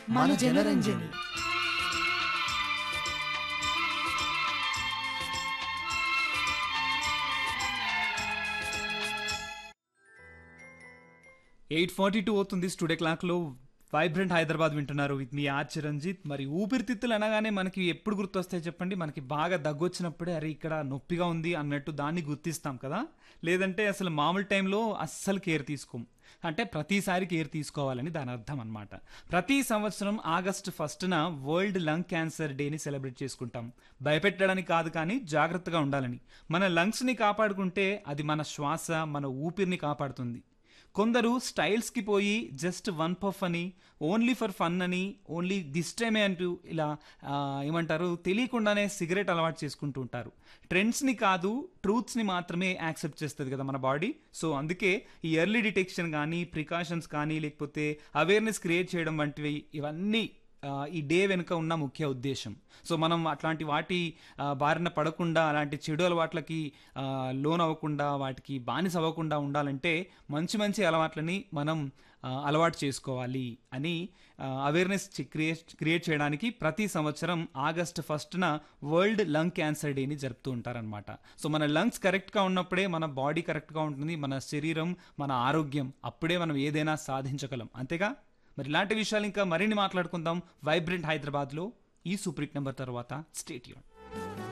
మన Janaranjani eight forty two అవుతుంది studio క్లాక్లో వైబ్రెంట్ హైదరాబాద్ వింటున్నారు విత్ మీ ఆర్ చిరంజిత్ మరి ఊపిరితిత్తులు అనగానే మనకి ఎప్పుడు గుర్తొస్తాయి చెప్పండి మనకి బాగా దగ్గొచ్చినప్పుడే అరే ఇక్కడ నొప్పిగా ఉంది అన్నట్టు దాన్ని గుర్తిస్తాం కదా లేదంటే అసలు మామూలు టైంలో అస్సలు కేర్ తీసుకోం అంటే ప్రతిసారి కేర్ తీసుకోవాలని దాని అర్థం అనమాట ప్రతి సంవత్సరం ఆగస్టు ఫస్ట్న వరల్డ్ లంగ్ క్యాన్సర్ డేని సెలబ్రేట్ చేసుకుంటాం భయపెట్టడానికి కాదు కానీ జాగ్రత్తగా ఉండాలని మన లంగ్స్ని కాపాడుకుంటే అది మన శ్వాస మన ఊపిరిని కాపాడుతుంది కొందరు స్టైల్స్కి పోయి జస్ట్ వన్ పఫ్ అని ఓన్లీ ఫర్ ఫన్ అని ఓన్లీ దిస్ టైమే అంటూ ఇలా ఆ, ఏమంటారు తెలియకుండానే సిగరెట్ అలవాటు చేసుకుంటూ ఉంటారు ట్రెండ్స్ని కాదు ట్రూత్స్ని మాత్రమే యాక్సెప్ట్ చేస్తుంది కదా మన బాడీ సో అందుకే ఈ ఎర్లీ డిటెక్షన్ కానీ ప్రికాషన్స్ కానీ లేకపోతే అవేర్నెస్ క్రియేట్ చేయడం వంటివి ఇవన్నీ ఆ, ఈ డే వెనుక ఉన్న ముఖ్య ఉద్దేశం సో మనం అట్లాంటి వాటి ఆ, బారిన పడకుండా అలాంటి చెడు అలవాట్లకి ఆ, లోన్ అవ్వకుండా వాటికి బానిస అవ్వకుండా ఉండాలంటే మంచి మంచి అలవాట్లని మనం ఆ, అలవాటు చేసుకోవాలి అని అవేర్నెస్ క్రియేట్ క్రియేట్ చేయడానికి ప్రతి సంవత్సరం ఆగస్ట్ ఫస్ట్న వరల్డ్ లంగ్ క్యాన్సర్ డేని జరుపుతూ ఉంటారనమాట సో మన లంగ్స్ కరెక్ట్గా ఉన్నప్పుడే మన బాడీ కరెక్ట్గా ఉంటుంది మన శరీరం మన ఆరోగ్యం అప్పుడే మనం ఏదైనా సాధించగలం అంతేగా మరి ఇలాంటి విషయాలు ఇంకా మరిన్ని మాట్లాడుకుందాం వైబ్రెంట్ హైదరాబాద్లో ఈ సూపర్ హిట్ నెంబర్ తర్వాత స్టేట్ యూన్